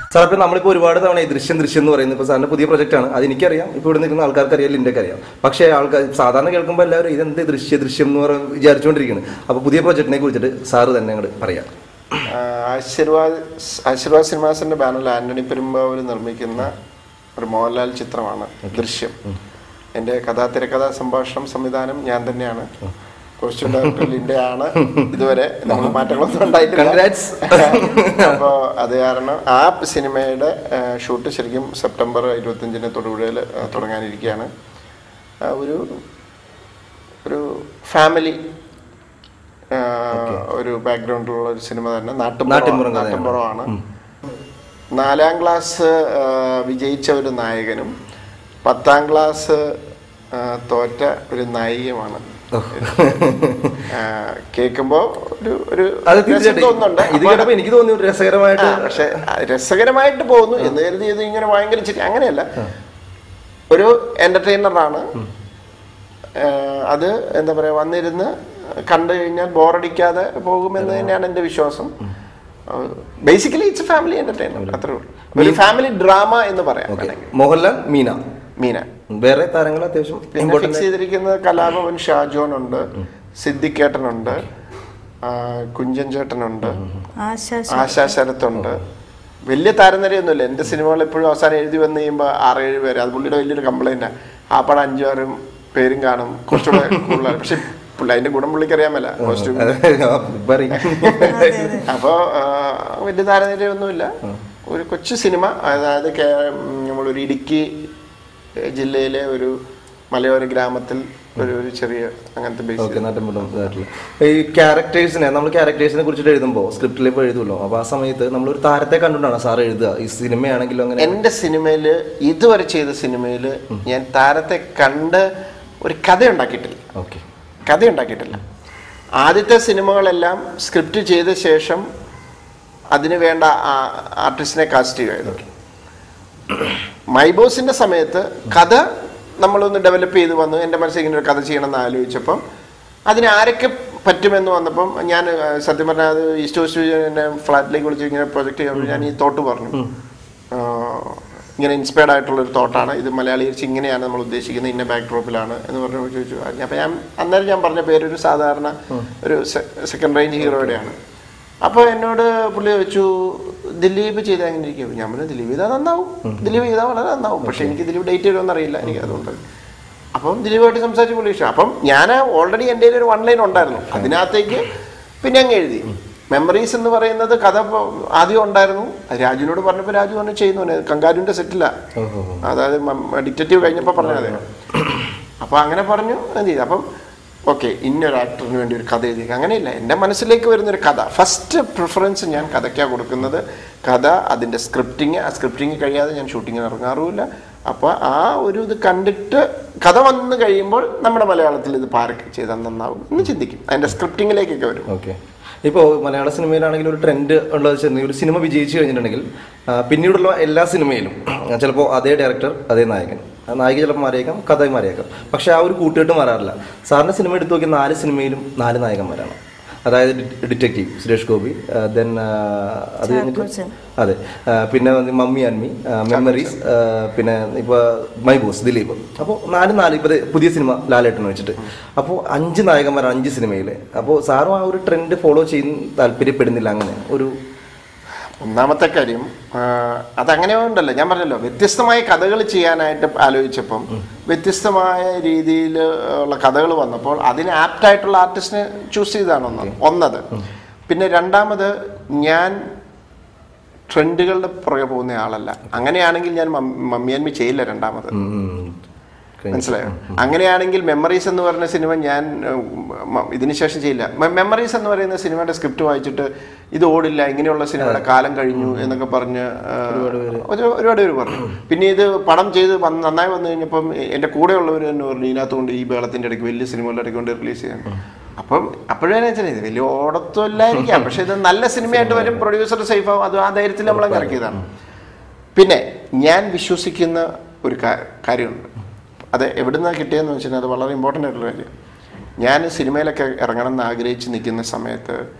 Sir ഇപ്പൊ നമ്മളിപ്പോ ഒരുപാട് തവണ ഈ ദൃശ്യം ദൃശ്യം എന്ന് പറയുന്നത് ഇപ്പൊ സാറിന്റെ പുതിയ പ്രൊജക്ട് ആണ് അത് എനിക്കറിയാം ഇപ്പൊ ഇവിടെ നിൽക്കുന്ന ആൾക്കാർക്ക് അറിയാം ലിൻഡക്ക് അറിയാം പക്ഷേ ആൾക്കാർ സാധാരണ കേൾക്കുമ്പോൾ എല്ലാവരും ഇതെന്ത് ദൃശ്യ ദൃശ്യം എന്ന് പറഞ്ഞ് വിചാരിച്ചുകൊണ്ടിരിക്കുകയാണ് അപ്പൊ പുതിയ പ്രൊജക്ടിനെ കുറിച്ചിട്ട് സാറ് തന്നെ അങ്ങോട്ട് പറയാം ആഹ് ആശീർവാദ് ആശീർവാദ് സിനിമാസിന്റെ ബാനറിൽ ആന്റണി പെരുമ്പാവൂർ നിർമ്മിക്കുന്ന ഒരു മോഹൻലാൽ ചിത്രമാണ് ദൃശ്യം എൻ്റെ കഥാ തിരക്കഥാ സംഭാഷണം സംവിധാനം ഞാൻ തന്നെയാണ് കോസ്റ്റ്യൂം ഡയറക്ടർ ലിൻഡെ ആണ് ഇതുവരെ നമ്മൾ മാറ്റങ്ങളൊന്നും ഉണ്ടായിട്ടില്ല Congrats. അപ്പോൾ അത് കാരണം ആ സിനിമയുടെ ഷൂട്ട് ശരിക്കും സെപ്റ്റംബർ ഇരുപത്തഞ്ചിന് തൊടുപുഴയിൽ തുടങ്ങാനിരിക്കുകയാണ് ആ, ഒരു ഒരു ഫാമിലി ഒരു ബാക്ക്ഗ്രൗണ്ടിലുള്ള ഒരു സിനിമ തന്നെ നാട്ടിൻപുറം നാട്ടുമ്പുറം കഥയാണ്. നാട്ടുമ്പുറമാണ് നാലാം ക്ലാസ് ആ, വിജയിച്ച ഒരു നായകനും പത്താം ക്ലാസ് ആ, തോറ്റ ഒരു നായികയുമാണ് ആ, കേൾക്കുമ്പോ ഒരു ഒരു അത് രസം തീർച്ചയായിട്ടും തോന്നുന്നുണ്ട് ഇത് അപ്പൊ- കേട്ടപ്പോ എനിക്ക് തോന്നി ഒരു രസകരമായിട്ട് ആ, പക്ഷെ അത് രസകരമായിട്ട് പോകുന്നു എന്ന് കരുതി ഇത് ഇങ്ങനെ ഭയങ്കര ചിരി അങ്ങനെയല്ല ഒരു എന്റർടൈനറാണ് അത് എന്താ പറയാ വന്നിരുന്ന് കണ്ടു കഴിഞ്ഞാൽ ബോറടിക്കാതെ പോകുമെന്ന് തന്നെയാണ് എൻ്റെ വിശ്വാസം ബേസിക്കലി ഇറ്റ്സ് ഫാമിലി എന്റർടൈനർ അത്രേ ഉള്ളൂ ഒരു ഫാമിലി ഡ്രാമ എന്ന് പറയാം വേണമെങ്കിൽ. മോഹൻലാൽ മീന മീന വേറെ താരങ്ങൾ അത്യാവശ്യം പിന്നെ ഇമ്പോർട്ടന്റ് ഫിക്സ് ചെയ്തിരിക്കുന്നത് കലാഭവൻ ഷാജോൻ ഉണ്ട് സിദ്ദിഖേട്ടനുണ്ട് ആ, കുഞ്ചൻ ചേട്ടനുണ്ട് ആശാ ആശാ ശരത്തുണ്ട് വലിയ താരനിരയൊന്നുമില്ല എൻ്റെ സിനിമകൾ എപ്പോഴും അവസാനം എഴുതി വന്നു കഴിയുമ്പോൾ ആറ് ഏഴ് പേര് അത് പുള്ളിയുടെ വലിയൊരു കംപ്ലൈൻറ്റാണ് ആ പടം അഞ്ചാറും പേരും കാണും കുറച്ചുകൂടെ കൂടുതലാണ് പക്ഷെ പുള്ളി അതിന്റെ ഗുണം പുള്ളിക്ക് അറിയാമല്ല കോസ്റ്റ്യൂം പറയും അപ്പോൾ വലിയ താരനിരയൊന്നുമില്ല ഒരു കൊച്ചു സിനിമ അതായത് കേ- ഉം, നമ്മളൊരു ഇടുക്കി ഏഹ്, ജില്ലയിലെ ഒരു മലയോര ഗ്രാമത്തിൽ ഒരു ഒരു ചെറിയ അങ്ങനത്തെ ബേസ് ഓക്കെ നാട്ടിൻപുറം ഇതായിട്ടുള്ള ഈ ക്യാരക്ടേഴ്സിനെ നമ്മൾ ക്യാരക്ടേഴ്സിനെ കുറിച്ചിട്ട് എഴുതുമ്പോൾ സ്ക്രിപ്റ്റിൽ ഇപ്പോൾ എഴുതുമല്ലോ അപ്പോൾ ആ സമയത്ത് നമ്മൾ ഒരു താരത്തെ കണ്ടുകൊണ്ടാണ് സാർ എഴുതുക ഈ സിനിമയാണെങ്കിലും അങ്ങനെ എൻ്റെ സിനിമയിൽ ഇതുവരെ ചെയ്ത സിനിമയിൽ ഞാൻ താരത്തെ കണ്ട് ഒരു കഥ ഉണ്ടാക്കിയിട്ടില്ല ഓക്കെ കഥ ഉണ്ടാക്കിയിട്ടില്ല ആദ്യത്തെ സിനിമകളെല്ലാം സ്ക്രിപ്റ്റ് ചെയ്ത ശേഷം അതിന് വേണ്ട ആർട്ടിസ്റ്റിനെ കാസ്റ്റ് ചെയ്യുമായിരുന്നു മൈബോസിന്റെ സമയത്ത് കഥ നമ്മളൊന്ന് ഡെവലപ്പ് ചെയ്ത് വന്നു എൻ്റെ മനസ്സിൽ ഇങ്ങനെ ഒരു കഥ ചെയ്യണമെന്ന് ആലോചിച്ചപ്പം അതിന് ആരൊക്കെ പറ്റുമെന്ന് വന്നപ്പം ഞാൻ ആ, സത്യം പറഞ്ഞാൽ അത് ഈസ്റ്റ് വെസ്റ്റ് എന്നെ ഫ്ലാറ്റിലേക്ക് വിളിച്ച് ഇങ്ങനെ പ്രൊജക്ട് ചെയ്യുമ്പോൾ ഞാൻ ഈ തോട്ട് പറഞ്ഞു ആ, ഇങ്ങനെ ഇൻസ്പയർഡ് ആയിട്ടുള്ള ഒരു തോട്ടാണ് ഇത് മലയാളീകരിച്ച് ഇങ്ങനെയാണ് നമ്മൾ ഉദ്ദേശിക്കുന്നത് ഇന്ന ബാക്ക് ഡ്രോപ്പിലാണ് എന്ന് പറഞ്ഞു ചോദിച്ചു അപ്പം ഞാൻ അന്നേരം ഞാൻ പറഞ്ഞ പേരൊരു സാധാരണ ഒരു സെക്കൻഡ് റേഞ്ച് ഹീറോയുടെയാണ് അപ്പോൾ എന്നോട് പുള്ളി ചോദിച്ചു ദിലീപ് ചെയ്ത് എങ്ങനെ ഇരിക്കും ഞാൻ പറഞ്ഞു ദിലീപ് ചെയ്താൽ നന്നാവും ദിലീപ് ചെയ്താൽ വളരെ നന്നാവും പക്ഷെ എനിക്ക് ദിലീപ് ഡേറ്റ് വരുമെന്ന് അറിയില്ല എനിക്ക് അതുകൊണ്ട് അപ്പം ദിലീപായിട്ട് സംസാരിച്ച് പുള്ളി ഇഷ്ടം അപ്പം ഞാൻ ഓൾറെഡി എൻ്റെ കയ്യിൽ ഒരു വൺ ലൈൻ ഉണ്ടായിരുന്നു അതിനകത്തേക്ക് പിന്നെ അങ്ങ് എഴുതി മെമ്മറീസ് എന്ന് പറയുന്നത് കഥ ഇപ്പൊ ആദ്യം ഉണ്ടായിരുന്നു അത് രാജുവിനോട് പറഞ്ഞപ്പോൾ രാജു പറഞ്ഞു ചെയ്യുന്നു കങ്കാരുവിൻ്റെ സെറ്റില്ല ഓഹോ അതായത് ഡിറ്റക്റ്റീവ് കഴിഞ്ഞപ്പോൾ പറഞ്ഞത് അതെ അപ്പോൾ അങ്ങനെ പറഞ്ഞു എന്ത് ചെയ്തു അപ്പം ഓക്കെ ഇന്നൊരു ആക്ടറിന് വേണ്ടി ഒരു കഥ എഴുതി അങ്ങനെയില്ല എൻ്റെ മനസ്സിലേക്ക് വരുന്നൊരു കഥ ഫസ്റ്റ് പ്രിഫറൻസ് ഞാൻ കഥയ്ക്കാണ് കൊടുക്കുന്നത് കഥ അതിൻ്റെ സ്ക്രിപ്റ്റിങ് ആ സ്ക്രിപ്റ്റിങ് കഴിയാതെ ഞാൻ ഷൂട്ടിങ്ങിന് ഇറങ്ങാറുമില്ല അപ്പോൾ ആ ഒരു ഇത് കണ്ടിട്ട് കഥ വന്ന് കഴിയുമ്പോൾ നമ്മുടെ മലയാളത്തിൽ ഇത് പാരക്ക് ചെയ്താൽ നന്നാവും എന്ന് ചിന്തിക്കും അതിൻ്റെ സ്ക്രിപ്റ്റിങ്ങിലേക്കൊക്കെ വരും ഓക്കെ ഇപ്പോൾ മലയാള സിനിമയിലാണെങ്കിൽ ഒരു ട്രെൻഡ് ഉള്ളത് വെച്ചാൽ ഒരു സിനിമ വിജയിച്ചു കഴിഞ്ഞിട്ടുണ്ടെങ്കിൽ ആ, പിന്നീടുള്ള എല്ലാ സിനിമയിലും ചിലപ്പോൾ അതേ ഡയറക്ടർ അതേ നായകൻ ആ നായിക ചിലപ്പോൾ മാറിയേക്കാം കഥ മാറിയേക്കാം പക്ഷേ ആ ഒരു കൂട്ടുകെട്ട് മാറാറില്ല സാറിൻ്റെ സിനിമ എടുത്തു നോക്കിയ നാല് സിനിമയിലും നാല് നായകന്മാരാണ് അതായത് ഡിറ്റക്റ്റീവ് സുരേഷ് ഗോപി ദെൻ അത് കഴിഞ്ഞിട്ട് ചാക്കോച്ചൻ. അതെ ആ, പിന്നെ വന്ന് മമ്മി ആൻഡ് മീ മെമ്മറീസ് പിന്നെ ഇപ്പോൾ മൈ ബോസ് ദിലീപ് അപ്പോൾ നാല് നാല് ഇപ്പോൾ പുതിയ സിനിമ ലാലേട്ടൻ വെച്ചിട്ട് അപ്പോൾ അഞ്ച് നായകന്മാരാണ് അഞ്ച് സിനിമയിൽ അപ്പോൾ സാറും ആ ഒരു ട്രെൻഡ് ഫോളോ ചെയ്യുന്ന താല്പര്യപ്പെടുന്നില്ല അങ്ങനെ ഒരു ഒന്നാമത്തെ കാര്യം ആ, അതങ്ങനെ ഉണ്ടല്ലോ ഞാൻ പറഞ്ഞല്ലോ വ്യത്യസ്തമായ കഥകൾ ചെയ്യാനായിട്ട് ആലോചിച്ചപ്പം വ്യത്യസ്തമായ രീതിയിൽ ഉള്ള കഥകൾ വന്നപ്പോൾ അതിന് ആപ്റ്റായിട്ടുള്ള ആർട്ടിസ്റ്റിനെ ചൂസ് ചെയ്തതാണ് ഒന്ന് ഒന്നത് പിന്നെ രണ്ടാമത് ഞാൻ ട്രെൻഡുകളുടെ പുറകെ പോകുന്ന ആളല്ല അങ്ങനെയാണെങ്കിൽ ഞാൻ മമ്മിയാൻമി ചെയ്യില്ല രണ്ടാമത് ഉം, ഉം, കഴിഞ്ഞു. മനസ്സിലായോ അങ്ങനെയാണെങ്കിൽ മെമ്മറീസ് എന്ന് പറയുന്ന സിനിമ ഞാൻ ഉം, മ- ഇതിന് ശേഷം ചെയ്യില്ല മെ- മെമ്മറീസ് എന്ന് പറയുന്ന സിനിമയുടെ സ്ക്രിപ്റ്റ് വായിച്ചിട്ട് ഇത് ഓടില്ല ഇങ്ങനെയുള്ള സിനിമയുടെ കാലം കഴിഞ്ഞു എന്നൊക്കെ പറഞ്ഞ് ആ, ഒരു- ഒരുപാട് പേര് പറഞ്ഞു പിന്നെ ഇത് പടം ചെയ്ത് വന്ന് നന്നായി വന്നു കഴിഞ്ഞപ്പം എ- എൻ്റെ കൂടെയുള്ളവർ തന്നെ പറഞ്ഞു ഇതിനകത്ത് കൊണ്ട് ഈ ബേളത്തിൻ്റെ ഇടയ്ക്ക് വലിയ സിനിമകളുടെ ഇടയ്ക്ക് കൊണ്ട് റിലീസ് ചെയ്യാൻ അപ്പം അപ്പോഴേ വെച്ചാൽ ഇത് വലിയ ഓടത്തൊല്ലായിരിക്കാം പക്ഷെ ഇത് നല്ല സിനിമയായിട്ട് വരും പ്രൊഡ്യൂസർ സേഫ് ആവും അത് ആ ധൈര്യത്തിൽ നമ്മൾ ഇറക്കിയതാണ് പിന്നെ ഞാൻ വിശ്വസിക്കുന്ന ഒരു കാ- കാര്യമുണ്ട് അത് എവിടുന്നാണ് കിട്ടിയതെന്ന് വെച്ചാൽ അത് വളരെ ഇമ്പോർട്ടൻ്റ് ആയിട്ടുള്ള കാര്യം ഞാൻ സിനിമയിലൊക്കെ ഇറങ്ങണം എന്ന് ആഗ്രഹിച്ച് നിൽക്കുന്ന സമയത്ത്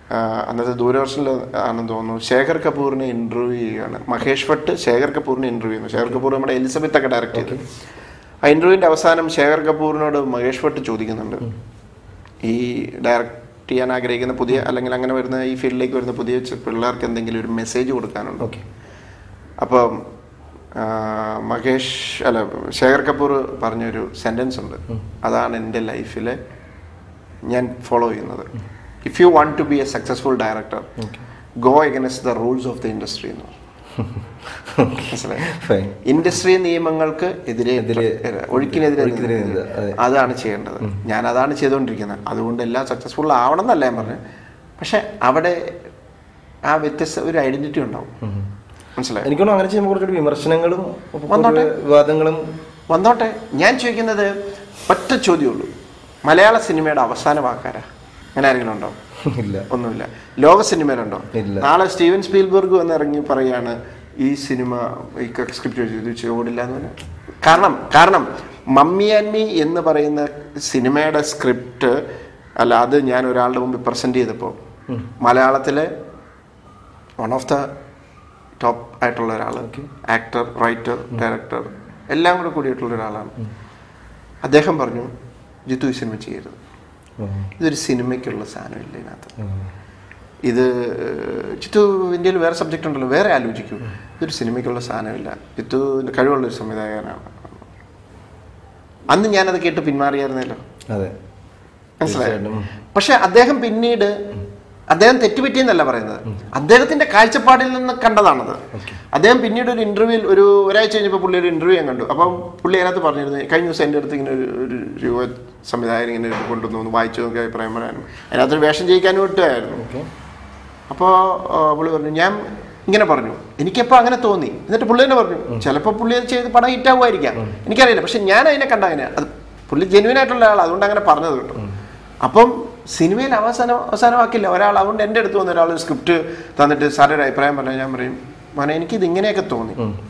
ആ, അന്നത്തെ ദൂരദർശനിൽ ആണെന്ന് തോന്നുന്നു ശേഖർ കപൂറിനെ ഇന്റർവ്യൂ ചെയ്യുകയാണ് മഹേഷ് ഭട്ട് ശേഖർ കപൂറിനെ ഇന്റർവ്യൂ ചെയ്യുന്നു ശേഖർ കപൂർ നമ്മുടെ എലിസബത്ത് ഒക്കെ ഡയറക്റ്റ് ചെയ്തു ആ ഇന്റർവ്യൂവിന്റെ അവസാനം ശേഖർ കപൂറിനോട് മഹേഷ് ഭട്ട് ചോദിക്കുന്നുണ്ട് ഈ ഡയറക്റ്റ് ചെയ്യാൻ ആഗ്രഹിക്കുന്ന പുതിയ അല്ലെങ്കിൽ അങ്ങനെ വരുന്ന ഈ ഫീൽഡിലേക്ക് വരുന്ന പുതിയ ചെ- പിള്ളേർക്ക് എന്തെങ്കിലും ഒരു മെസ്സേജ് കൊടുക്കാനുണ്ടോ ഓക്കെ അപ്പം ആ, മഹേഷ് അല്ല ശേഖർ കപൂർ പറഞ്ഞൊരു സെന്റൻസ് ഉണ്ട് അതാണ് എൻ്റെ ലൈഫിൽ ഞാൻ ഫോളോ ചെയ്യുന്നത് if you want to be a successful director go against the rules of the industry എന്ന് പറഞ്ഞു. മനസ്സിലായോ ഫൈൻ ഇൻഡസ്ട്രി നിയമങ്ങൾക്ക് എതിരെ എതിരെ- ഒഴുക്കിനെതിരെ ഒഴുക്കിനെതിരെ നിൽക്കുക. നിൽക്കുക, അതെ. അതാണ് ചെയ്യേണ്ടത് ഞാൻ അതാണ് ചെയ്തുകൊണ്ടിരിക്കുന്നത് അതുകൊണ്ട് എല്ലാം സക്സസ്ഫുൾ ആവണം എന്നല്ല ഞാൻ പറഞ്ഞു പക്ഷെ അവിടെ ആ വ്യത്യസ്ത ഒരു ഐഡന്റിറ്റി ഉണ്ടാവും മനസ്സിലായോ എനിക്കൊന്നും അങ്ങനെ ചെയ്യുമ്പോൾ കുറച്ചുകൂടി വിമർശനങ്ങളും വന്നോട്ടെ. പൊതുവെ വിവാദങ്ങളും വന്നോട്ടെ ഞാൻ ചോദിക്കുന്നത് ഒറ്റ ചോദ്യമുള്ളൂ മലയാള സിനിമയുടെ അവസാന വാക്കാരാ അങ്ങനെ ആരെങ്കിലും ഉണ്ടോ ഇല്ല ഒന്നുമില്ല ലോക സിനിമയിലുണ്ടോ ഇല്ല. നാളെ സ്റ്റീവൻ സ്പീൽബർഗ് വന്ന് ഇറങ്ങി പറയാണ് ഈ സിനിമ ഈ സ്ക്രിപ്റ്റ് ഇത് ചെയ്ത് ഓടില്ല എന്ന് പറഞ്ഞു കാരണം കാരണം മമ്മി ആൻഡ് മീ എന്ന് പറയുന്ന സിനിമയുടെ സ്ക്രിപ്റ്റ് അല്ല അത് ഞാൻ ഒരാളുടെ മുമ്പിൽ പ്രസന്റ് ചെയ്തപ്പോൾ മലയാളത്തിലെ വൺ ഓഫ് ദ ടോപ്പ് ആയിട്ടുള്ള ഒരാൾ ആക്ടർ റൈറ്റർ ഡയറക്ടർ എല്ലാം കൂടെ കൂടിയിട്ടുള്ള ഒരാളാണ് അദ്ദേഹം പറഞ്ഞു ജിത്തു ഈ സിനിമ ചെയ്യരുത് ഇതൊരു സിനിമയ്ക്കുള്ള സാധനമില്ല ഇതിനകത്ത് ഇത് ചിത്തു ഇന്ത്യയിൽ വേറെ സബ്ജക്റ്റ് ഉണ്ടല്ലോ വേറെ ആലോചിക്കൂ ഇതൊരു സിനിമയ്ക്കുള്ള സാധനമില്ല ചിത്തു കഴിവുള്ള ഒരു സംവിധായകനാണ് അന്ന് ഞാനത് കേട്ട് പിന്മാറിയായിരുന്നല്ലോ അതെ മനസ്സിലായോ തീർച്ചയായിട്ടും. പക്ഷെ അദ്ദേഹം പിന്നീട് അദ്ദേഹം തെറ്റുപറ്റിയെന്നല്ല പറയുന്നത് അദ്ദേഹത്തിന്റെ കാഴ്ചപ്പാടിൽ നിന്ന് കണ്ടതാണത് അദ്ദേഹം പിന്നീട് ഒരു ഇന്റർവ്യൂവിൽ ഒരു ഒരാഴ്ച കഴിഞ്ഞപ്പോൾ പുള്ളി ഒരു ഇന്റർവ്യൂ ഞാൻ കണ്ടു അപ്പം പുള്ളി അതിനകത്ത് പറഞ്ഞിരുന്നു കഴിഞ്ഞ ദിവസം എൻ്റെ അടുത്ത് ഇങ്ങനെ ഒരു ഒരു രൂപ സംവിധായകൻ ഇങ്ങനെ ഒരു കൊണ്ടുവന്നു ഒന്ന് വായിച്ചു നോക്കി അഭിപ്രായം പറയാനും അതിനകത്തൊരു വേഷം ചെയ്യിക്കാനും വിട്ടുമായിരുന്നു ഓക്കെ അപ്പോൾ പുള്ളി പറഞ്ഞു ഞാൻ ഇങ്ങനെ പറഞ്ഞു എനിക്കപ്പോൾ അങ്ങനെ തോന്നി എന്നിട്ട് പുള്ളി തന്നെ പറഞ്ഞു ചിലപ്പോൾ പുള്ളി അത് ചെയ്ത് പടം ഹിറ്റാവുമായിരിക്കാം എനിക്കറിയില്ല പക്ഷെ ഞാൻ അതിനെ കണ്ട അങ്ങനെ അത് പുള്ളി ജെനുവിൻ ആയിട്ടുള്ള ആൾ അതുകൊണ്ട് അങ്ങനെ പറഞ്ഞത് കേട്ടോ അപ്പം സിനിമയിൽ അവസാനം അവസാനമാക്കില്ല ഒരാൾ അതുകൊണ്ട് എൻ്റെ അടുത്ത് വന്ന ഒരാൾ സ്ക്രിപ്റ്റ് തന്നിട്ട് സാറൊരു അഭിപ്രായം പറഞ്ഞാൽ ഞാൻ പറയും മോനെ എനിക്കിത് ഇങ്ങനെയൊക്കെ തോന്നി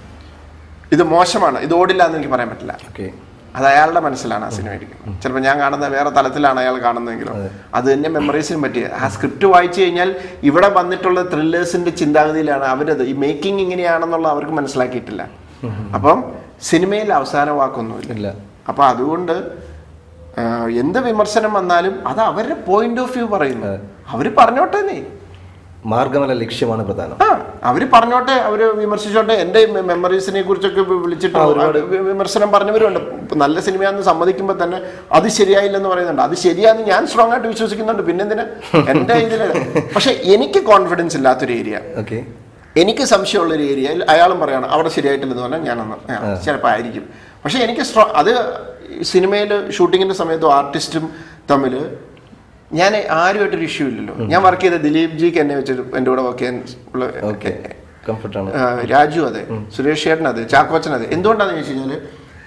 ഇത് മോശമാണ് ഇത് ഓടില്ല എന്ന് എനിക്ക് പറയാൻ പറ്റില്ല ഓക്കെ അത് അയാളുടെ മനസ്സിലാണ് ആ സിനിമ ഇരിക്കുന്നത് ചിലപ്പോൾ ഞാൻ കാണുന്ന വേറെ തലത്തിലാണ് അയാൾ കാണുന്നതെങ്കിലും അത് തന്നെ മെമ്മറീസിനും പറ്റിയ ആ സ്ക്രിപ്റ്റ് വായിച്ചു കഴിഞ്ഞാൽ ഇവിടെ വന്നിട്ടുള്ള ത്രില്ലേഴ്സിന്റെ ചിന്താഗതിയിലാണ് അവരത് ഈ മേക്കിംഗ് ഇങ്ങനെയാണെന്നുള്ള അവർക്ക് മനസ്സിലാക്കിയിട്ടില്ല അപ്പം സിനിമയിൽ അവസാന വാക്കൊന്നുമില്ല ഇല്ല അപ്പൊ അതുകൊണ്ട് ആ, എന്ത് വിമർശനം വന്നാലും അത് അവരുടെ പോയിന്റ് ഓഫ് വ്യൂ പറയുന്നു അവര് പറഞ്ഞോട്ടെ നീ മാർഗമല്ല ലക്ഷ്യമാണ് പ്രധാനം ആ അവര് പറഞ്ഞോട്ടെ അവര് വിമർശിച്ചോട്ടെ എന്റെ മെമ്മറീസിനെ കുറിച്ചൊക്കെ വി- വിളിച്ചിട്ട് വി- വിമർശനം പറഞ്ഞവരുണ്ട് ഇപ്പൊ നല്ല സിനിമയാണെന്ന് സമ്മതിക്കുമ്പോൾ തന്നെ അത് ശരിയായില്ലെന്ന് പറയുന്നുണ്ട് അത് ശരിയാന്ന് ഞാൻ സ്ട്രോങ് ആയിട്ട് വിശ്വസിക്കുന്നുണ്ട് പിന്നെന്തിനാ എന്റെ ഇതില് പക്ഷെ എനിക്ക് കോൺഫിഡൻസ് ഇല്ലാത്തൊരു ഏരിയ ഓക്കെ എനിക്ക് സംശയമുള്ള ഒരു ഏരിയയിൽ അയാളും പറയണം അവിടെ ശരിയായിട്ടില്ലെന്ന് പറഞ്ഞാൽ ഞാനൊന്ന് ചിലപ്പോൾ ആയിരിക്കും പക്ഷെ എനിക്ക് സ്ട്രോ അത് സിനിമയിൽ ഷൂട്ടിങ്ങിന്റെ സമയത്തും ആർട്ടിസ്റ്റും തമ്മിൽ ഞാൻ ആരുമായിട്ടൊരു ഇഷ്യൂ ഇല്ലല്ലോ ഞാൻ വർക്ക് ചെയ്ത ദിലീപ് ജിക്ക് എന്നെ വെച്ചിട്ട് എൻ്റെ കൂടെ വർക്ക് ചെയ്യാൻ ഉള്ള ഓക്കെ കംഫർട്ടാണ് ആ, രാജു അതെ സുരേഷ് ചേട്ടൻ അതെ ചാക്കോച്ചൻ അതെ എന്തുകൊണ്ടാണെന്ന് ചോദിച്ചു കഴിഞ്ഞാൽ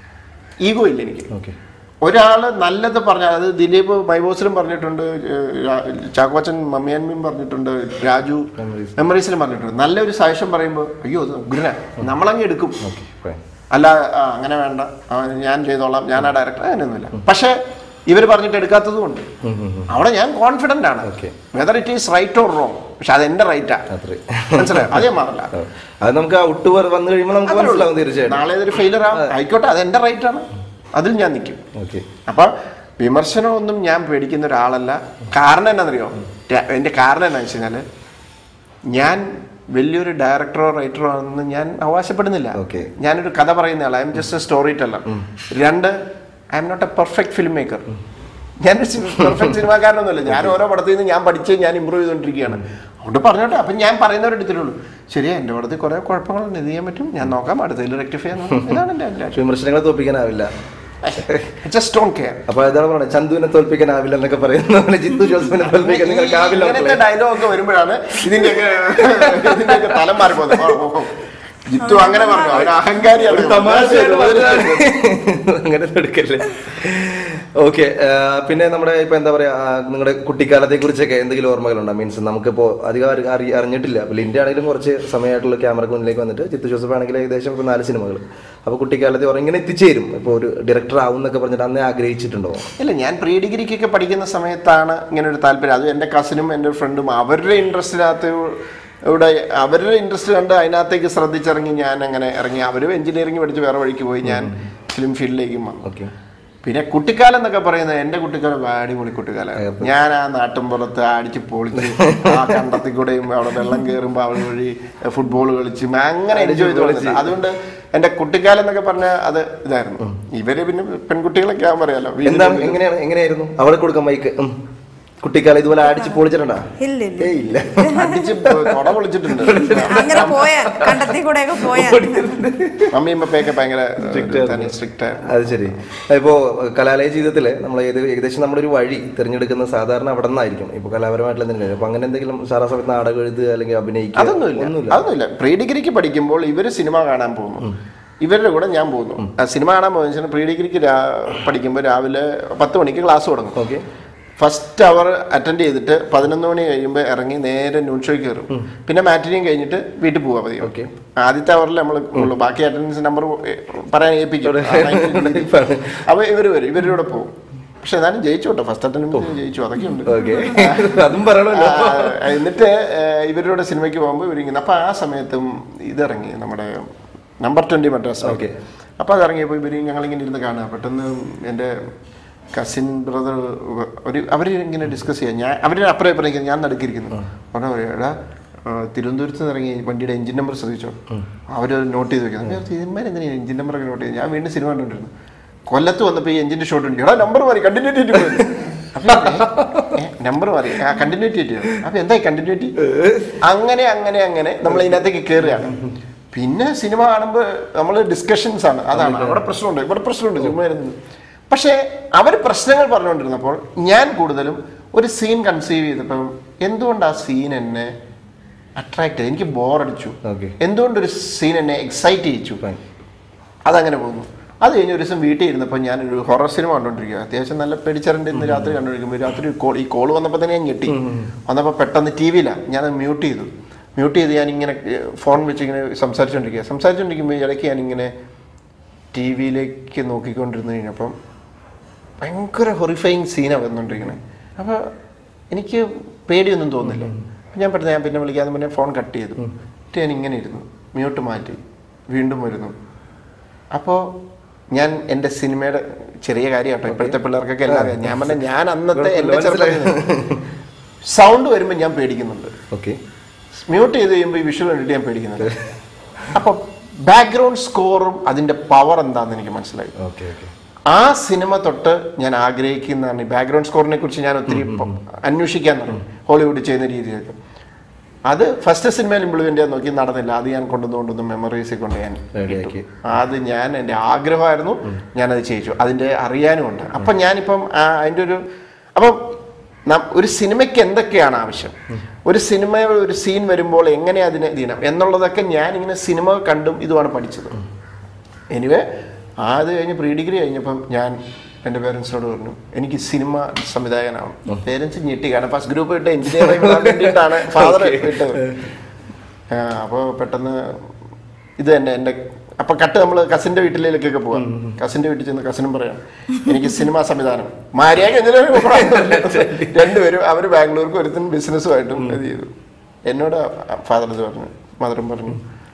ഈഗോ ഇല്ല എനിക്ക് ഓക്കെ ഒരാൾ നല്ലത് പറഞ്ഞാൽ അത് ദിലീപ് മൈബോസിലും പറഞ്ഞിട്ടുണ്ട് ഏഹ് രാ- ചാക്കോച്ചൻ മമ്മിയാൻമിയും പറഞ്ഞിട്ടുണ്ട് രാജു Memories. മെമ്മറീസിലും പറഞ്ഞിട്ടുണ്ട് നല്ലൊരു സജഷൻ പറയുമ്പോൾ അയ്യോ അത് ഉഗ്രന നമ്മളങ്ങ് എടുക്കും ഓക്കെ ഫൈൻ അല്ല ആ, അങ്ങനെ വേണ്ട ആ, ഞാൻ ചെയ്തോളാം ഞാൻ ആ ഡയറക്ടർ അങ്ങനെയൊന്നുമില്ല പക്ഷേ ഇവർ പറഞ്ഞിട്ട് എടുക്കാത്തതും ഉണ്ട് അവിടെ ഞാൻ കോൺഫിഡന്റ് ആണ് Okay. Whether it is right or wrong പക്ഷെ അത് എന്റെ റൈറ്റാ അത്രേ മനസ്സിലായോ അതേ മാറില്ല അത് നമുക്ക് ആ ഒട്ട് വ- വന്നു കഴിയുമ്പോൾ നമുക്ക് അത്രേ ഉള്ളൂ. മനസ്സിലാവും തീർച്ചയായിട്ടും നാളെ ഇതൊരു ഫെയിലർ ആയിക്കോട്ടെ അത് എന്റെ റൈറ്റ് ആണ് അതിൽ ഞാൻ നിൽക്കും ഓക്കെ അപ്പൊ വിമർശനമൊന്നും ഞാൻ പേടിക്കുന്ന ഒരാളല്ല കാരണം എന്നാണെന്നറിയോ ര- എന്റെ കാരണം എന്താണെന്ന് വെച്ച് കഴിഞ്ഞാല് ഞാൻ വലിയൊരു ഡയറക്ടറോ റൈറ്ററോ ആണെന്ന് ഞാൻ അവകാശപ്പെടുന്നില്ല Okay. ഞാനൊരു കഥ പറയുന്ന ആൾ I'm just a story teller രണ്ട് I'm not a perfect film maker ഞാനൊരു പെർഫെക്റ്റ് സിനിമാക്കാരനൊന്നുമല്ല ഞാൻ ഓരോ പടത്തിൽ നിന്ന് ഞാൻ പഠിച്ച് ഞാൻ ഇമ്പ്രൂവ് ചെയ്തുകൊണ്ടിരിക്കുകയാണ് അതുകൊണ്ട് പറഞ്ഞോട്ടെ അപ്പം ഞാൻ പറയുന്നവരെടുത്തിട്ടുള്ളൂ ശരിയാ എൻ്റെ പടത്തിൽ കുറേ കുഴപ്പങ്ങളുണ്ട് ഇത് ചെയ്യാൻ പറ്റും ഞാൻ നോക്കാം അടുത്തതിൽ റെക്ടിഫൈ ചെയ്യാൻ നോക്കാം. ഇതാണ് എൻ്റെ അഭിലാഷം വിമർശനങ്ങളെ തോൽപ്പിക്കാനാവില്ല ജസ്റ്റ് ഡോണ്ട് കെയർ അപ്പൊ ഇതാണ് പറയുന്നത് ചന്തുവിനെ തോൽപ്പിക്കാനാവില്ല എന്നൊക്കെ പറയുന്ന പോലെ ജിത്തു ജോസഫിനെ തോൽപ്പിക്കാൻ നിങ്ങൾക്കാവില്ല ഇങ്ങനത്തെ ഡയലോഗ് ഒക്കെ വരുമ്പോഴാണ് ഇതിന്റെയൊക്കെ ഇതിന്റെയൊക്കെ തലം മാറി പോകുന്നത് ഓ, ഓ, ഓ. ജിത്തു അങ്ങനെ പറഞ്ഞു അവൻ അഹങ്കാരിയാണ് തമാശ അങ്ങനെ എടുക്കല്ലേ ഓക്കെ പിന്നെ നമ്മുടെ ഇപ്പൊ എന്താ പറയാ ആ, നിങ്ങളുടെ കുട്ടിക്കാലത്തെ കുറിച്ചൊക്കെ എന്തെങ്കിലും ഓർമ്മകളുണ്ടോ മീൻസ് നമുക്കിപ്പോ അധികം അറി- അറി- അറിഞ്ഞിട്ടില്ല അപ്പൊ ലിന്റെ ആണെങ്കിലും കുറച്ച് സമയമായിട്ടുള്ള ക്യാമറക്ക് മുന്നിലേക്ക് വന്നിട്ട് ചിത്തു ജോസഫ് ആണെങ്കിൽ ഏകദേശം ഇപ്പൊ നാല് സിനിമകൾ അപ്പൊ കുട്ടിക്കാലത്തെ ഓർമ്മ ഇങ്ങനെ എത്തിച്ചേരും ഇപ്പൊ ഒരു ഡയറക്ടർ ആവും എന്നൊക്കെ പറഞ്ഞിട്ട് അന്നേ ആഗ്രഹിച്ചിട്ടുണ്ടോ ഇല്ല ഞാൻ പ്രീ ഡിഗ്രിക്കൊക്കെ പഠിക്കുന്ന സമയത്താണ് ഇങ്ങനെ ഒരു താല്പര്യം അത് എൻ്റെ കസിനും എൻ്റെ ഫ്രണ്ടും അവരുടെ ഇൻട്രസ്റ്റിനകത്ത് ഇവിടെ അവരുടെ ഇൻട്രസ്റ്റ് കണ്ട് അതിനകത്തേക്ക് ശ്രദ്ധിച്ചിറങ്ങി ഞാൻ അങ്ങനെ ഇറങ്ങി അവരും എഞ്ചിനീയറിംഗ് പഠിച്ച് വേറെ വഴിക്ക് പോയി ഞാൻ ഫിലിം ഫീൽഡിലേക്കും വന്നു ഓക്കെ പിന്നെ കുട്ടിക്കാലം എന്നൊക്കെ പറയുന്നത് എൻ്റെ കുട്ടിക്കാലം അടിപൊളി കുട്ടിക്കാലം ഞാൻ ആ നാട്ടിൻപുറത്ത് അടിച്ച് പൊളിച്ച് ആ കണ്ടത്തിൽ കൂടെയും അവിടെ വെള്ളം കയറുമ്പോൾ അവിടെ വഴി ഫുട്ബോൾ കളിച്ചും അങ്ങനെ എൻജോയ് ചെയ്ത് കളിച്ചു അതുകൊണ്ട് എൻ്റെ കുട്ടിക്കാലം എന്നൊക്കെ പറഞ്ഞാൽ അത് ഇതായിരുന്നു ഇവര് പിന്നെ പെൺകുട്ടികളൊക്കെ ആകാൻ പറയാലോ എന്താണ് എങ്ങനെയാണ് എങ്ങനെയായിരുന്നു അവിടെ കൊടുക്കാം മൈക്ക് ഉം. കുട്ടിക്കാലം ഇതുപോലെ അടിച്ച് പൊളിച്ചിട്ടുണ്ടോ ഇല്ല ഇല്ല ഏയ് ഇല്ല അടിച്ച് തൊട പൊളിച്ചിട്ടുണ്ട് അങ്ങനെ പോയാ കണ്ടത്തിൽ കൂടെ ഒക്കെ പോയാ മമ്മിയും പപ്പയൊക്കെ ഭയങ്കര സ്ട്രിക്റ്റ് ആയിരുന്നു അത് ശരി ഇപ്പോ കലാലയ ജീവിതത്തില് നമ്മൾ ഏത് ഏകദേശം നമ്മളൊരു വഴി തിരഞ്ഞെടുക്കുന്ന സാധാരണ അവിടെ നിന്നായിരിക്കും ഇപ്പൊ കലാപരമായിട്ടുള്ള എന്തെങ്കിലും അപ്പൊ അങ്ങനെ എന്തെങ്കിലും സാറാ സമയത്ത് നാടകം എഴുതുക അല്ലെങ്കിൽ അഭിനയിക്കുക അതൊന്നുമില്ല അതൊന്നുമില്ല പ്രീ ഡിഗ്രിക്ക് പഠിക്കുമ്പോൾ ഇവര് സിനിമ കാണാൻ പോകുന്നു ഇവരുടെ കൂടെ ഞാൻ പോകുന്നു ആ സിനിമ കാണാൻ പോകുന്ന പ്രീ ഡിഗ്രിക്ക് പഠിക്കുമ്പോൾ രാവിലെ പത്ത് മണിക്ക് ക്ലാസ് തുടങ്ങും ഓക്കെ ഫസ്റ്റ് അവർ അറ്റൻഡ് ചെയ്തിട്ട് പതിനൊന്ന് മണി കഴിയുമ്പോൾ ഇറങ്ങി നേരെ ന്യൂൺ ഷോയ്ക്ക് കയറും പിന്നെ മാറ്റിനെയും കഴിഞ്ഞിട്ട് വീട്ടിൽ പോവാ മതി Okay. ആദ്യത്തെ അവറിൽ നമ്മൾ ഉള്ളൂ ബാക്കി അറ്റൻഡൻസ് നമ്പർ പറയാൻ ഏൽപ്പിക്കും അപ്പൊ ഇവര് വരും ഇവരുടെ കൂടെ പോകും പക്ഷെ എന്നാലും ജയിച്ചു കേട്ടോ ഫസ്റ്റ് അറ്റൻഡൻസ് ജയിച്ചു അതൊക്കെ ഉണ്ട് ഓക്കെ അതും പറയണമല്ലോ ആ, എന്നിട്ട് ആ, ഇവരുടെ സിനിമയ്ക്ക് പോകുമ്പോൾ ഇവരിങ്ങനെ അപ്പൊ ആ സമയത്തും ഇതിറങ്ങി നമ്മുടെ നമ്പർ ട്വന്റി മദ്രാസ് Okay. അപ്പൊ അതിറങ്ങിയപ്പോൾ ഇവര് ഞങ്ങളിങ്ങനെ ഇരുന്ന് കാണുക പെട്ടെന്ന് എൻ്റെ കസിൻ ബ്രദർ ഒരു അവർ ഇങ്ങനെ ഡിസ്കസ് ചെയ്യാം ഞാൻ അവരുടെ അപ്പുറം ഇപ്പുറം ഇരിക്കുന്നു, ഞാൻ നടുക്കിരിക്കുന്നു പറഞ്ഞാൽ പറയാം എടാ ആ, തിരുവനന്തപുരത്ത് നിന്ന് ഇറങ്ങി വണ്ടിയുടെ എഞ്ചിൻ നമ്പർ ശ്രദ്ധിച്ചോ അവർ നോട്ട് ചെയ്ത് വെക്കുന്നത് സിനിമ എന്തിനാ എഞ്ചിൻ നമ്പർ ഒക്കെ നോട്ട് ചെയ്ത് ഞാൻ വീണ്ടും സിനിമ കണ്ടുകൊണ്ടിരുന്നു കൊല്ലത്ത് വന്നപ്പോൾ ഈ എഞ്ചിന്റെ ഷോട്ട് ഉണ്ട് എടാ നമ്പർ മാറി കണ്ടിന്യൂറ്റി നമ്പർ മാറി ആ കണ്ടിന്യൂറ്റി അപ്പൊ എന്തായി കണ്ടിന്യൂറ്റി അങ്ങനെ അങ്ങനെ അങ്ങനെ നമ്മൾ ഇതിനകത്തേക്ക് കയറുകയാണ് പിന്നെ സിനിമ കാണുമ്പോൾ നമ്മൾ ഡിസ്കഷൻസ് ആണ് അതാണ് അവിടെ പ്രശ്നമുണ്ട് ഇവിടെ പ്രശ്നമുണ്ട് ചുമ്മാ ഇരുന്ന് പക്ഷേ അവർ പ്രശ്നങ്ങൾ പറഞ്ഞുകൊണ്ടിരുന്നപ്പോൾ ഞാൻ കൂടുതലും ഒരു സീൻ കൺസീവ് ചെയ്തപ്പം എന്തുകൊണ്ട് ആ സീൻ എന്നെ അട്രാക്ട് ചെയ്തു എനിക്ക് ബോറടിച്ചു Okay. എന്തുകൊണ്ട് ഒരു സീൻ എന്നെ എക്സൈറ്റ് ചെയ്യിച്ചു Fine. അതങ്ങനെ പോകുന്നു അത് കഴിഞ്ഞ് ഒരു ദിവസം വീട്ടിൽ ഇരുന്നപ്പോൾ ഞാനൊരു ഹൊറർ സിനിമ കണ്ടോണ്ടിരിക്കുക അത്യാവശ്യം നല്ല പേടിച്ചറിൻ്റെ ഇന്ന് രാത്രി കണ്ടോണ്ടിരിക്കുമ്പോൾ രാത്രി ഒരു കോൾ ഈ കോൾ വന്നപ്പോൾ തന്നെ ഞാൻ ഞെട്ടി വന്നപ്പോൾ പെട്ടെന്ന് ടി വിയിലാണ് ഞാൻ മ്യൂട്ട് ചെയ്തു മ്യൂട്ട് ചെയ്ത് ഞാനിങ്ങനെ ഫോൺ വെച്ച് ഇങ്ങനെ സംസാരിച്ചുകൊണ്ടിരിക്കുക സംസാരിച്ചുകൊണ്ടിരിക്കുമ്പോൾ ഇടയ്ക്ക് ഞാനിങ്ങനെ ടി വിയിലേക്ക് നോക്കിക്കൊണ്ടിരുന്ന് കഴിഞ്ഞപ്പം ഭയങ്കര ഹൊറിഫൈങ് സീനാണ് വന്നുകൊണ്ടിരിക്കുന്നത് അപ്പോൾ എനിക്ക് പേടിയൊന്നും തോന്നില്ല അപ്പം ഞാൻ പെട്ടെന്ന് ഞാൻ പിന്നെ വിളിക്കാതെ പിന്നെ ഫോൺ കട്ട് ചെയ്തു എന്നിട്ട് ഞാൻ ഇങ്ങനെ ഇരുന്നു മ്യൂട്ട് മാറ്റി വീണ്ടും വരുന്നു അപ്പോൾ ഞാൻ എൻ്റെ സിനിമയുടെ ചെറിയ കാര്യം കേട്ടോ ഇപ്പോഴത്തെ പിള്ളേർക്കൊക്കെ എല്ലാം അറിയാം ഞാൻ പറഞ്ഞ ഞാൻ അന്നത്തെ എൻ്റെ സൗണ്ട് വരുമ്പോൾ ഞാൻ പേടിക്കുന്നുണ്ട് ഓക്കെ മ്യൂട്ട് ചെയ്ത് കഴിയുമ്പോൾ ഈ വിഷ്വൽ കണ്ടിട്ട് ഞാൻ പേടിക്കുന്നുണ്ട് അപ്പോൾ ബാക്ക്ഗ്രൗണ്ട് സ്കോറും അതിൻ്റെ പവർ എന്താണെന്ന് എനിക്ക് മനസ്സിലായി ഓക്കെ ഓക്കെ ആ സിനിമ തൊട്ട് ഞാൻ ആഗ്രഹിക്കുന്നതാണ് ഈ ബാക്ക്ഗ്രൗണ്ട് സ്കോറിനെ കുറിച്ച് ഞാൻ ഒത്തിരി ഇപ്പം അന്വേഷിക്കാൻ തുടങ്ങി ഹോളിവുഡ് ചെയ്യുന്ന രീതിയിലൊക്കെ അത് ഫസ്റ്റ് സിനിമയിൽ ഇംപ്ലിമെന്റ് ചെയ്യാൻ നോക്കി നടന്നില്ല അത് ഞാൻ കൊണ്ടുവന്നുകൊണ്ടൊന്ന് മെമ്മറീസിൽ കൊണ്ട് ഞാൻ റെഡിയാക്കി അത് ഞാൻ എൻ്റെ ആഗ്രഹമായിരുന്നു ഞാനത് ചെയ്യിച്ചു അതിൻ്റെ അറിയാനുമുണ്ട് അപ്പം ഞാനിപ്പം ആ അതിൻ്റെ ഒരു അപ്പം നം- ഒരു സിനിമയ്ക്ക് എന്തൊക്കെയാണ് ആവശ്യം ഒരു സിനിമ ഒരു സീൻ വരുമ്പോൾ എങ്ങനെ അതിനെ ചെയ്യണം എന്നുള്ളതൊക്കെ ഞാൻ ഇങ്ങനെ സിനിമ കണ്ടും ഇതുമാണ് പഠിച്ചത് എനിവേ അത് കഴിഞ്ഞ് പ്രീ ഡിഗ്രി കഴിഞ്ഞപ്പം ഞാൻ എൻ്റെ പേരൻസിനോട് പറഞ്ഞു എനിക്ക് സിനിമ സംവിധായകനാണ് പേരൻസ് ഞെട്ടി കാരണം ഫസ്റ്റ് ഗ്രൂപ്പ് ഇട്ട് എഞ്ചിനീയറിംഗ് വിടാൻ വേണ്ടിയിട്ടാണ് ഫാദർ ഇട്ടത് അപ്പോൾ പെട്ടെന്ന് ഇത് തന്നെ എൻ്റെ അപ്പൊ കട്ട് നമ്മൾ കസിന്റെ വീട്ടിലേക്കൊക്കെ പോവാം കസിന്റെ വീട്ടിൽ ചെന്ന് കസിനും പറയാം എനിക്ക് സിനിമാ സംവിധാനം മാരിയാക്ക് എഞ്ചിനീയറിംഗ് രണ്ടുപേരും അവർ ബാംഗ്ലൂർക്ക് ഒരുത്തിന് ബിസിനസ്സുമായിട്ടും ഇത് ചെയ്തു എന്നോട് ഫാദർ ഇത് പറഞ്ഞു മദറും പറഞ്ഞു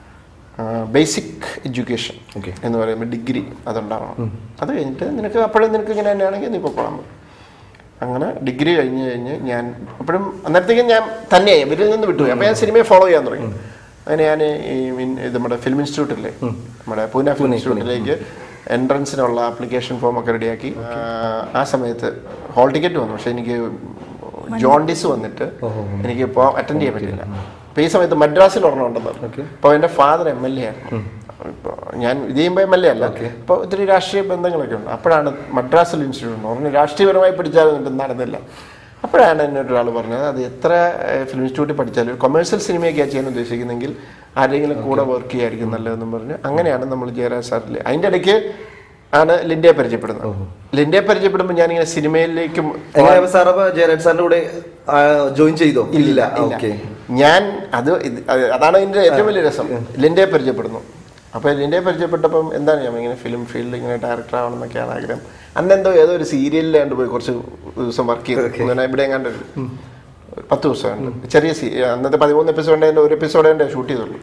ബേസിക് എഡ്യൂക്കേഷൻ Okay. എന്ന് പറയുമ്പോൾ ഡിഗ്രി അതുണ്ടാവണം അത് കഴിഞ്ഞിട്ട് നിനക്ക് അപ്പോഴും നിനക്ക് ഇങ്ങനെ തന്നെയാണെങ്കിൽ നീ പൊക്കോളാം അങ്ങനെ ഡിഗ്രി കഴിഞ്ഞ് കഴിഞ്ഞ് ഞാൻ അപ്പോഴും അന്നേരത്തേക്കും ഞാൻ തന്നെയായി ഇവരിൽ നിന്ന് വിട്ടുപോയി അപ്പോൾ ഞാൻ സിനിമയെ ഫോളോ ചെയ്യാൻ തുടങ്ങി അങ്ങനെ ഞാൻ ഈ മിൻ- ഇത് നമ്മുടെ ഫിലിം ഇൻസ്റ്റിറ്റ്യൂട്ടില്ലേ നമ്മുടെ പൂന ഫിലിം ഇൻസ്റ്റിറ്റ്യൂട്ടിലേക്ക് എൻട്രൻസിനുള്ള ആപ്ലിക്കേഷൻ ഫോം ഒക്കെ റെഡിയാക്കി ആ സമയത്ത് ഹോൾ ടിക്കറ്റ് വന്നു പക്ഷെ എനിക്ക് ജോണ്ടിസ് വന്നിട്ട് എനിക്ക് ഇപ്പോൾ അറ്റൻഡ് ചെയ്യാൻ പറ്റില്ല അപ്പോൾ ഈ സമയത്ത് മദ്രാസിൽ ഒരെണ്ണം ഉണ്ടെന്ന് അപ്പോൾ എൻ്റെ ഫാദർ എം എൽ എ ആയിരുന്നു ഇപ്പോൾ ഞാൻ ഇത് ചെയ്യുമ്പോൾ എം എൽ എ അല്ല അപ്പോൾ ഒത്തിരി രാഷ്ട്രീയ ബന്ധങ്ങളൊക്കെ ഉണ്ട് അപ്പോഴാണ് മദ്രാസിൽ ഇൻസ്റ്റിറ്റ്യൂട്ട് പറഞ്ഞു രാഷ്ട്രീയപരമായി പഠിച്ചാൽ എന്നിട്ട് നടന്നില്ല അപ്പോഴാണ് എന്നെ ഒരാൾ പറഞ്ഞത് അത് എത്ര ഫിലിം ഇൻസ്റ്റിറ്റ്യൂട്ടിൽ പഠിച്ചാലും കൊമേഴ്സ്യൽ സിനിമയൊക്കെയാണ് ചെയ്യാൻ ഉദ്ദേശിക്കുന്നെങ്കിൽ ആരെങ്കിലും കൂടെ വർക്ക് ചെയ്യായിരിക്കും നല്ലതെന്നും പറഞ്ഞു അങ്ങനെയാണ് നമ്മൾ ജയരാജ് സാറിൽ അതിൻ്റെ ഇടയ്ക്ക് ആണ് ലിൻഡയെ പരിചയപ്പെടുന്നത് ലിൻഡയെ പരിചയപ്പെടുമ്പോൾ ഞാനിങ്ങനെ സിനിമയിലേക്കും എങ്ങനെയാ സാർ അപ്പൊ ജയരാജ് സാറിന്റെ കൂടെ ജോയിൻ ചെയ്തോ ഇല്ല ഓക്കെ ഞാൻ അത് ഇത് അത് അതാണ് ഇതിന്റെ ഏറ്റവും വലിയ രസം ലിൻഡയെ പരിചയപ്പെടുന്നു അപ്പോൾ ലിൻഡയെ പരിചയപ്പെട്ടപ്പം എന്താണ് ഞാൻ ഇങ്ങനെ ഫിലിം ഫീൽഡിൽ ഇങ്ങനെ ഡയറക്ടർ ആവണം എന്നൊക്കെയാണ് ആഗ്രഹം അന്ന് എന്തോ ഏതോ ഒരു സീരിയലിൽ കണ്ട് പോയി കുറച്ച് ദിവസം വർക്ക് ചെയ്തു ഇങ്ങനെ ഇവിടെ എങ്ങാണ്ട് ഒരു പത്ത് ദിവസം ഉണ്ട് ചെറിയ സീ അന്നത്തെ പതിമൂന്ന് എപ്പിസോഡിൻ്റെ ഒരു എപ്പിസോഡേ എൻ്റെ ഷൂട്ട് ചെയ്തുള്ളൂ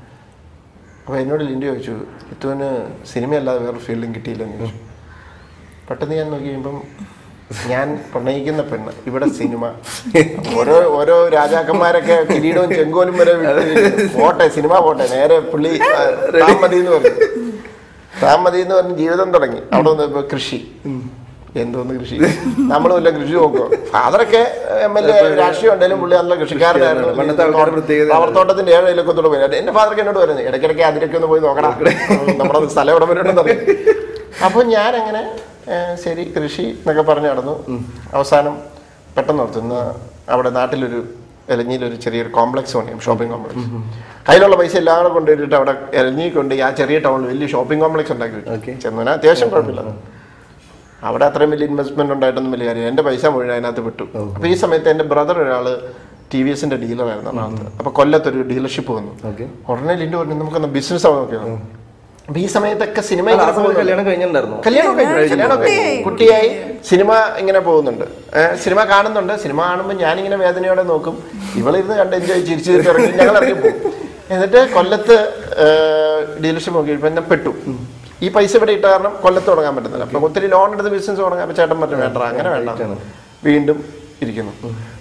അപ്പോൾ എന്നോട് ലിൻഡി ചോദിച്ചു ഇത്തുവിന് സിനിമയല്ലാതെ വേറെ ഫീൽഡും കിട്ടിയില്ലെന്ന് ചോദിച്ചു പെട്ടെന്ന് ഞാൻ നോക്കി കഴിയുമ്പം ഞാൻ പ്രണയിക്കുന്ന പെണ്ണ് ഇവിടെ സിനിമ ഓരോ ഓരോ രാജാക്കന്മാരൊക്കെ കിരീടവും ചെങ്കോലും വരെ വിട്ട് പോട്ടെ സിനിമ പോട്ടെ നേരെ പുള്ളി ആ, താൻ മതി എന്ന് പറഞ്ഞു താൻ മതി എന്ന് പറഞ്ഞ് ജീവിതം തുടങ്ങി അവിടെ വന്ന് ഇപ്പൊ കൃഷി എന്തോന്ന് കൃഷി നമ്മളും ഇല്ല കൃഷി നോക്കുക ഫാദറൊക്കെ എം എൽ എ രാഷ്ട്രീയം ഉണ്ടെങ്കിലും പുള്ളി നല്ല കൃഷിക്കാരനായിരുന്നു പണ്ടത്തെ ആൾക്കാരുടെ പ്രത്യേകത. റബ്ബർ തോട്ടത്തിന്റെ ഏഴ് ഇലക്കത്തോട് പോയി എന്റെ ഫാദർക്ക് എന്നോട് പറയുന്നത് ഇടയ്ക്കിടയ്ക്ക് അതിലൊക്കെ ഒന്ന് പോയി നോക്കണം നമ്മുടെ സ്ഥലം എവിടെ വരെയുണ്ടെന്ന് അറിയാം അപ്പൊ ഞാൻ അങ്ങനെ ശരി കൃഷി എന്നൊക്കെ പറഞ്ഞു നടന്നു അവസാനം പെട്ടെന്ന് ഓർത്തുന്ന അവിടെ നാട്ടിലൊരു എലഞ്ഞിയിലൊരു ചെറിയൊരു കോംപ്ലക്സ് പണിയും ഷോപ്പിംഗ് കോംപ്ലക്സ് കയ്യിലുള്ള പൈസ എല്ലാം കൂടെ കൊണ്ടുപോയിട്ട് അവിടെ എലഞ്ഞി കൊണ്ട് ആ ചെറിയ ടൗണിൽ വലിയ ഷോപ്പിംഗ് കോംപ്ലക്സ് ഉണ്ടാക്കി Okay. വെച്ചു ചെന്നതിന് അത്യാവശ്യം കുഴപ്പമില്ല അവിടെ അത്രയും വലിയ ഇൻവെസ്റ്റ്മെന്റ് ഉണ്ടായിട്ടൊന്നും വലിയ കാര്യം എന്റെ പൈസ മുഴുവൻ അതിനകത്ത് വിട്ടു അപ്പൊ ഈ സമയത്ത് എന്റെ ബ്രദർ ഒരാള് ടി വി എസിന്റെ ഡീലറായിരുന്നു എറണാകുളത്ത് അപ്പൊ കൊല്ലത്തൊരു ഡീലർഷിപ്പ് വന്നു ഓക്കെ ഉടനെ ലിൻഡു പറഞ്ഞു നമുക്കൊന്ന് ബിസിനസ് ആവാൻ നോക്കിയത് അപ്പൊ ഈ സമയത്തൊക്കെ സിനിമ ആ ഇങ്ങനെ സമയത്ത് പോകുന്നുണ്ട്. കല്യാണം കഴിഞ്ഞിട്ടുണ്ടായിരുന്നു കല്യാണം കഴിഞ്ഞു കല്യാണം കഴിഞ്ഞു കുട്ടിയായി സിനിമ ഇങ്ങനെ പോകുന്നുണ്ട് ഏഹ് സിനിമ കാണുന്നുണ്ട് സിനിമ കാണുമ്പോൾ ഞാനിങ്ങനെ വേദനയോടെ നോക്കും ഇവളിരുന്ന് കണ്ട് എൻജോയ് ചിരിച്ചു ചിരിച്ച് ഇറങ്ങി ഞങ്ങൾ ഇറങ്ങി പോകും എന്നിട്ട് കൊല്ലത്ത് ഡീലർഷിപ്പ് നോക്കി ഇപ്പം ഞാൻ പെട്ടു ഈ പൈസ ഇവിടെ ഇട്ട കാരണം കൊല്ലത്ത് തുടങ്ങാൻ പറ്റുന്നില്ല അപ്പം ഒത്തിരി ലോൺ എടുത്ത് ബിസിനസ് തുടങ്ങാൻ അപ്പം ചേട്ടൻ പറ്റും വേണ്ട അങ്ങനെ വേണ്ട വീണ്ടും ഇരിക്കുന്നു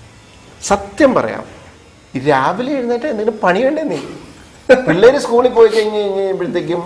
സത്യം പറയാം ഈ രാവിലെ എഴുന്നേറ്റ് എന്തെങ്കിലും പണി വേണ്ടേ നീ പിള്ളേര് സ്കൂളിൽ പോയി കഴിഞ്ഞ് കഴിയുമ്പോഴത്തേക്കും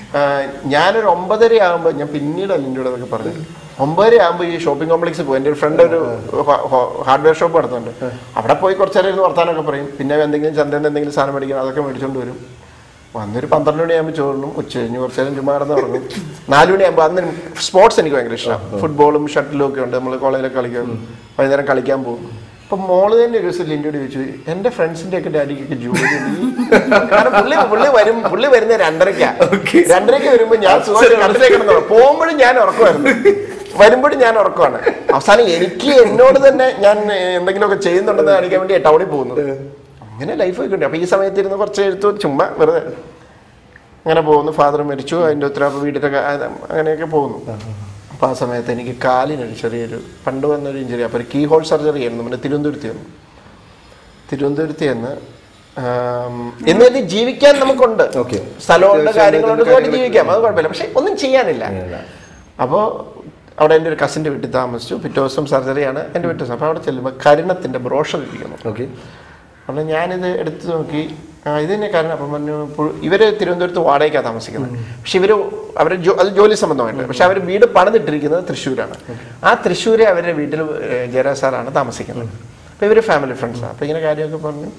ഞാനൊരു ഒമ്പതര ആകുമ്പോൾ ഞാൻ പിന്നീട് അതിൻ്റെ കൂടെ അതൊക്കെ പറഞ്ഞു ഒമ്പതര ആകുമ്പോൾ ഈ ഷോപ്പിംഗ് കോംപ്ലക്സിൽ പോയി എൻ്റെ ഒരു ഫ്രണ്ട് ഒരു ഹാർഡ്വെയർ ഷോപ്പ് നടത്തുന്നുണ്ട് അവിടെ പോയി കുറച്ച് നേരം ഇരുന്ന് വർത്താനമൊക്കെ പറയും പിന്നെ എന്തെങ്കിലും ചന്തയിൽ നിന്ന് എന്തെങ്കിലും സാധനം മേടിക്കണം അതൊക്കെ മേടിച്ചുകൊണ്ട് വരും വന്നൊരു പന്ത്രണ്ട് മണിയാകുമ്പോൾ ചോറിനും ഉച്ച കഴിഞ്ഞ് കുറച്ച് നേരം ചുമ്മാ കിടന്ന് ഉറങ്ങും നാല് മണിയാകുമ്പോൾ അന്ന് സ്പോർട്സ് എനിക്ക് ഭയങ്കര ഇഷ്ടമാണ് ഫുട്ബോളും ഷട്ടിലും ഒക്കെ ഉണ്ട് നമ്മൾ കോളേജിലൊക്കെ കളിക്കാൻ വൈകുന്നേരം കളിക്കാൻ പോകും അപ്പൊ മോള് തന്നെ ഒരു ദിവസം ലിൻഡോട് ചോദിച്ചു എന്റെ ഫ്രണ്ട്സിന്റെ ഒക്കെ ഡാഡിക്കൊക്കെ ജോലി ഉണ്ട്." കാരണം പുള്ളി പുള്ളി വരും പുള്ളി വരുന്ന രണ്ടരക്കാ രണ്ടരയ്ക്ക് വരുമ്പോ ഞാൻ സുഖമായിട്ട് കടത്തിലേക്ക് കിടന്നു പോകുമ്പോഴും ഞാൻ ഉറക്കമായിരുന്നു വരുമ്പോഴും ഞാൻ ഉറക്കമാണ് അവസാനം എനിക്ക് എന്നോട് തന്നെ ഞാൻ എന്തെങ്കിലുമൊക്കെ ചെയ്യുന്നുണ്ടെന്ന് കാണിക്കാൻ വേണ്ടി ടൗണിൽ പോകുന്നത് അങ്ങനെ ലൈഫ് ഒക്കെ ഉണ്ട് അപ്പൊ ഈ സമയത്ത് ഇരുന്ന് കുറച്ച് എഴുത്തു ചുമ്മാ വെറുതെ അങ്ങനെ പോകുന്നു ഫാദർ മരിച്ചു അതിൻ്റെ ഉത്തരവാദിത്വം വീട്ടിലൊക്കെ ആ- അങ്ങനെയൊക്കെ പോകുന്നു അപ്പോൾ ആ സമയത്ത് എനിക്ക് കാലിനൊരു ചെറിയൊരു പണ്ട് വന്നൊരു ഇഞ്ചുറി അപ്പോൾ ഒരു കീ ഹോൾ സർജറി ആയിരുന്നു നമ്മുടെ തിരുവനന്തപുരത്ത് ചെന്നു തിരുവനന്തപുരത്ത് ചെന്ന് ആം, എന്നിട്ട് ജീവിക്കാൻ നമുക്കുണ്ട് Okay. സ്ഥലമുണ്ട് കാര്യങ്ങളുണ്ട് സുഖമായിട്ട് ജീവിക്കാം അത് കുഴപ്പമില്ല പക്ഷെ ഒന്നും ചെയ്യാനില്ല അപ്പോൾ അവിടെ എൻ്റെ ഒരു കസിൻ്റെ വീട്ടിൽ താമസിച്ചു പിറ്റേ ദിവസം സർജറിയാണ് എൻ്റെ വീട്ടിൽ അപ്പോൾ അവിടെ ചെല്ലുമ്പോൾ കരുണത്തിൻ്റെ ബ്രോഷർ ഇരിക്കുന്നു ഓക്കെ അപ്പോൾ ഞാനിത് എടുത്ത് നോക്കി ആ, ഇത് തന്നെ കാരണം അപ്പം പറഞ്ഞു പുൾ- ഇവര് തിരുവനന്തപുരത്ത് വാടകയ്ക്കാണ് താമസിക്കുന്നത് പക്ഷെ ഇവര് അവര് ജോ- അത് ജോലി സംബന്ധമായിട്ട് പക്ഷെ അവർ വീട് പണിതിട്ടിരിക്കുന്നത് തൃശ്ശൂരാണ് ആ തൃശ്ശൂരെ അവരുടെ വീട്ടിൽ ജയരാജ് സാറാണ് താമസിക്കുന്നത് അപ്പോൾ ഇവര് ഫാമിലി ഫ്രണ്ട്സാണ് അപ്പോൾ ഇങ്ങനെ കാര്യമൊക്കെ പറഞ്ഞു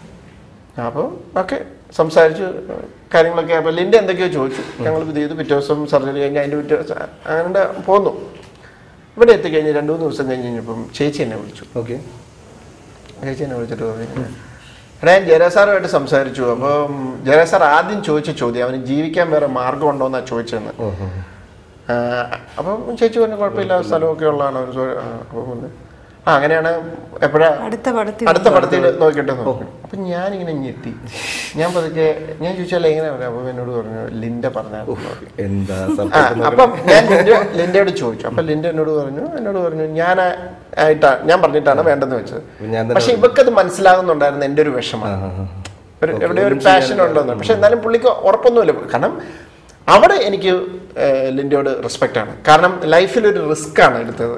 അപ്പോൾ ഓക്കെ സംസാരിച്ചു കാര്യങ്ങളൊക്കെ അപ്പോൾ ലിൻ്റെ എന്തൊക്കെയോ ചോദിച്ചു ഞങ്ങൾ ഇത് ചെയ്തു പിറ്റേ ദിവസം സർജറി കഴിഞ്ഞ് അതിൻ്റെ പിറ്റേ ദിവസം അങ്ങനെ പോന്നു ഇവിടെ എത്തിക്കഴിഞ്ഞ് രണ്ട് മൂന്ന് ദിവസം കഴിഞ്ഞ് കഴിഞ്ഞപ്പം ചേച്ചി എന്നെ വിളിച്ചു ഓക്കെ ചേച്ചി എന്നെ വിളിച്ചിട്ട് പറഞ്ഞു എടാ ഞാൻ ജയരാസാറുമായിട്ട് സംസാരിച്ചു അപ്പം ജയരാസാർ ആദ്യം ചോദിച്ച ചോദ്യം അവന് ജീവിക്കാൻ വേറെ മാർഗം ഉണ്ടോ എന്നാ ചോദിച്ചതെന്ന് ആ, അപ്പം ചേച്ചി പറഞ്ഞു കുഴപ്പമില്ല സ്ഥലമൊക്കെ ഉള്ളതാണ് ഒരു സോ- ആ, അപ്പം പറഞ്ഞു, ആ അങ്ങനെയാണ് എപ്പോഴാ അടുത്ത പടത്തിൽ അടുത്ത പടത്തിൽ നോക്കിട്ടെ നോക്കി അപ്പൊ ഞാനിങ്ങനെ ഞെട്ടി ഞാൻ പതുക്കെ ഞാൻ ചോദിച്ചാൽ എങ്ങനെ പറയാം അപ്പൊ എന്നോട് പറഞ്ഞു ലിൻഡ പറഞ്ഞാൽ എന്താ ആ, സർപ്രൈസ് അപ്പം ഞാൻ ലിൻഡ- ലിൻഡയോട് ചോദിച്ചു അപ്പൊ ലിൻഡ എന്നോട് പറഞ്ഞു എന്നോട് പറഞ്ഞു ഞാൻ ആയിട്ടാ ഞാൻ പറഞ്ഞിട്ടാണ് വേണ്ടെന്ന് വെച്ചത് ഞാൻ തന്നെ പക്ഷെ ഇവക്കത് മനസ്സിലാകുന്നുണ്ടായിരുന്നു എൻ്റെ ഒരു വിഷമം ഒരു എവിടെ ഒരു പാഷൻ ഉണ്ടെന്ന് പക്ഷെ എന്നാലും പുള്ളിക്ക് ഉറപ്പൊന്നുമില്ല കാരണം അവിടെ എനിക്ക് ഏഹ്, ലിൻഡയോട് റെസ്പെക്റ്റ് ആണ് കാരണം ലൈഫിൽ ഒരു റിസ്ക് ആണ് എടുത്തത്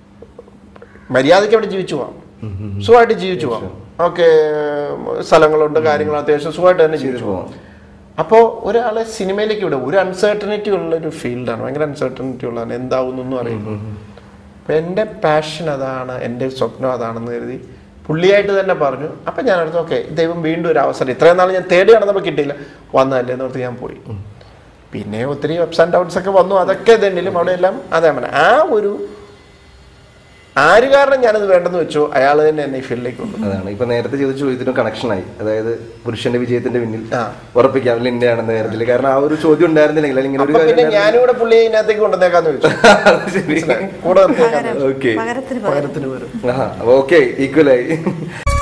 മര്യാദയ്ക്ക് അവിടെ ജീവിച്ചു പോവാം സുഖമായിട്ട് ജീവിച്ചു പോവാം ഓക്കെ സ്ഥലങ്ങളുണ്ട് കാര്യങ്ങൾ അത്യാവശ്യം സുഖമായിട്ട് തന്നെ ജീവിച്ചു പോവാം അപ്പോൾ ഒരാളെ സിനിമയിലേക്ക് വിടും ഒരു അൺസർട്ടനിറ്റി ഉള്ള ഒരു ഫീൽഡാണ് ഭയങ്കര അൺസർട്ടനിറ്റി ഉള്ളതാണ് എന്താവുന്നൊന്നും അറിയില്ല അപ്പം എൻ്റെ പാഷൻ അതാണ് എൻ്റെ സ്വപ്നം അതാണെന്ന് കരുതി പുള്ളിയായിട്ട് തന്നെ പറഞ്ഞു അപ്പം ഞാൻ അടുത്ത് ഓക്കെ ദൈവം വീണ്ടും ഒരു അവസരം ഇത്രയും നാൾ ഞാൻ തേടി നടന്നപ്പോൾ കിട്ടിയില്ല വന്നതല്ലേ എന്ന് ഓർത്ത് ഞാൻ പോയി പിന്നെ ഒത്തിരി അപ്സ് ആൻഡ് ഡൗൺസ് ഒക്കെ വന്നു അതൊക്കെ ഇതുണ്ടെങ്കിലും അവിടെ എല്ലാം അതേ പറഞ്ഞ ആ ഒരു ആര് കാരണം ഞാനത് വേണ്ടെന്ന് വെച്ചോ അയാൾ തന്നെ എന്നെ ഈ ഫീൽഡിലേക്ക് കൊണ്ടു അതാണ് ഇപ്പൊ നേരത്തെ ചെയ്ത ചോദ്യത്തിനും കണക്ഷനായി അതായത് പുരുഷന്റെ വിജയത്തിന്റെ പിന്നിൽ ആ. ഉറപ്പിക്കാം ലിൻഡയാണെന്ന കാര്യത്തിൽ കാരണം ആ ഒരു ചോദ്യം ഉണ്ടായിരുന്നില്ലെങ്കിൽ അല്ലെങ്കിൽ ഇങ്ങനെ അപ്പൊ ഒരു പിന്നെ കാര്യം ഞാനും കൂടെ പുള്ളിയെ ഇതിനകത്തേക്ക് കൊണ്ടുവന്നേക്കാന്ന് വെച്ചു അത് ശരി കൂടെ നിർത്തിയേക്കാന്ന് പകരം വെച്ചു. ഓക്കെ പകരത്തിന് പകരം പകരത്തിന് വരും ഓക്കെ ഈക്വലായി